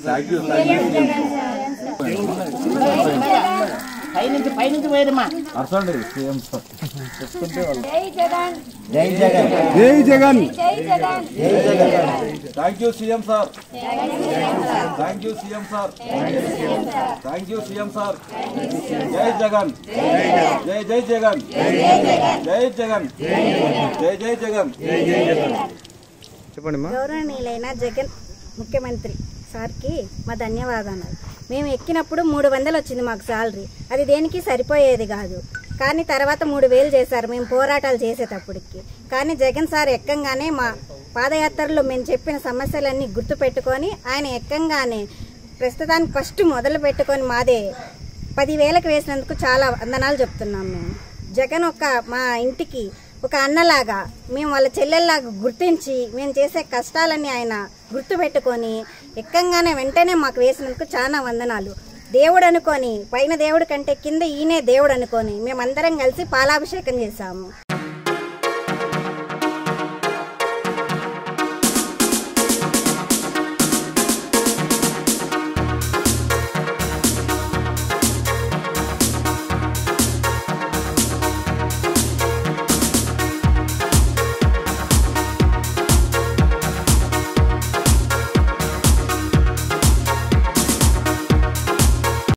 పైనుంచి పైనుంచి పోయేదమ్మా అరసండి CM sir జై జగన్ జై జగన్ జై జగన్ జై Jagan thank you CM sir thank you CM sir thank you CM sir జై జగన్ జై జై జగన్ జై జగన్ జై జై జగన్ చెప్పండి మా గౌరవనీయులైన జగన్ ముఖ్యమంత్రి సార్కి మా ధన్యవాదాలు మేము ఎక్కినప్పుడు మూడు వందలు వచ్చింది మాకు శాలరీ అది దేనికి సరిపోయేది కాదు కానీ తర్వాత మూడు వేలు చేశారు మేము పోరాటాలు చేసేటప్పటికి కానీ జగన్ సార్ ఎక్కంగానే మా పాదయాత్రలో మేము చెప్పిన సమస్యలన్నీ గుర్తుపెట్టుకొని ఆయన ఎక్కంగానే ప్రస్తుతానికి ఫస్ట్ మొదలు పెట్టుకొని మాదే పదివేలకు వేసినందుకు చాలా వందనాలు చెప్తున్నాం మేము జగన్ ఒక మా ఇంటికి ఒక అన్నలాగా మేము వాళ్ళ చెల్లెల్లాగా గుర్తించి మేము చేసే కష్టాలన్నీ ఆయన గుర్తుపెట్టుకొని ఎక్కంగానే వెంటనే మాకు వేసినందుకు చాలా వందనాలు దేవుడు అనుకొని పైన దేవుడి కంటే కింద ఈయనే దేవుడు అనుకొని మేమందరం కలిసి పాలాభిషేకం చేశాము